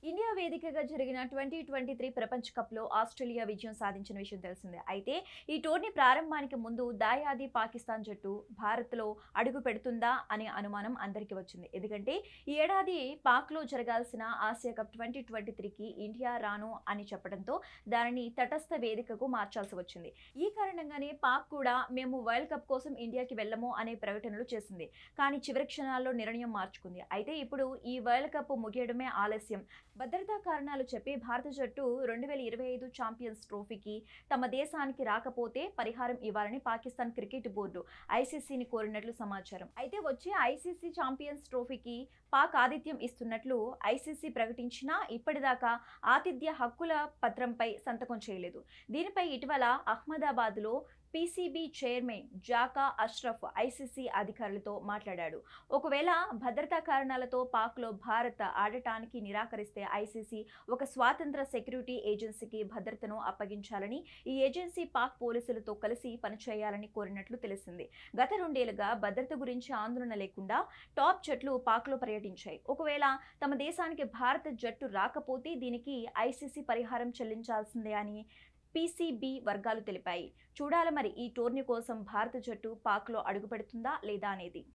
India వేదికగా జరిగిన twenty twenty three ప్రపంచ కప్లో ఆస్ట్రేలియా విజయం సాధించిన విషయం తెలిసిందే అయితే ఈ టోర్నీ ప్రారంభానికి ముందు దాయాది పాకిస్తాన్ జట్టు భారత్లో అడుగు పెడుతుందా అనే అనుమానం అందరికీ వచ్చింది ఎందుకంటే ఈ ఏడాది పాక్లో జరగాల్సిన ఆసియా కప్ ట్వంటీ ట్వంటీ త్రీకి ఇండియా రాను అని చెప్పడంతో దానిని తటస్థ వేదికకు మార్చాల్సి వచ్చింది ఈ కారణంగానే పాక్ కూడా మేము వరల్డ్ కప్ కోసం ఇండియాకి వెళ్ళము అనే ప్రకటనలు చేసింది కానీ చివరి క్షణాల్లో నిర్ణయం మార్చుకుంది అయితే ఇప్పుడు ఈ వరల్డ్ కప్ ముగియడమే ఆలస్యం భద్రతా కారణాలు చెప్పి భారత జట్టు రెండు వేల ఇరవై ఐదు ఛాంపియన్స్ ట్రోఫీకి తమ దేశానికి రాకపోతే పరిహారం ఇవ్వాలని పాకిస్తాన్ క్రికెట్ బోర్డు ఐసీసీని కోరినట్లు సమాచారం అయితే వచ్చే ఐసీసీ ఛాంపియన్స్ ట్రోఫీకి పాక్ ఆతిథ్యం ఇస్తున్నట్లు ఐసీసీ ప్రకటించినా ఇప్పటిదాకా ఆతిథ్య హక్కుల పత్రంపై సంతకం చేయలేదు దీనిపై ఇటీవల అహ్మదాబాద్లో PCB chairman Zaka Ashraf ICC అధికారులతో మాట్లాడాడు ఒకవేళ భద్రతా కారణాలతో పాక్లో భారత్ ఆడటానికి నిరాకరిస్తే ఐసీసీ ఒక స్వాతంత్ర సెక్యూరిటీ ఏజెన్సీకి భద్రతను అప్పగించాలని ఈ ఏజెన్సీ పాక్ పోలీసులతో కలిసి పనిచేయాలని కోరినట్లు తెలిసింది గత రెండేళ్లుగా భద్రత గురించి ఆందోళన లేకుండా టాప్ జట్లు పాక్లో పర్యటించాయి ఒకవేళ తమ దేశానికి భారత జట్టు రాకపోతే దీనికి ఐసీసీ పరిహారం చెల్లించాల్సిందే అని పీసీబీ వర్గాలు తెలిపాయి చూడాలి మరి ఈ టోర్నీ కోసం భారత జట్టు పాక్లో అడుగుపెడుతుందా లేదా అనేది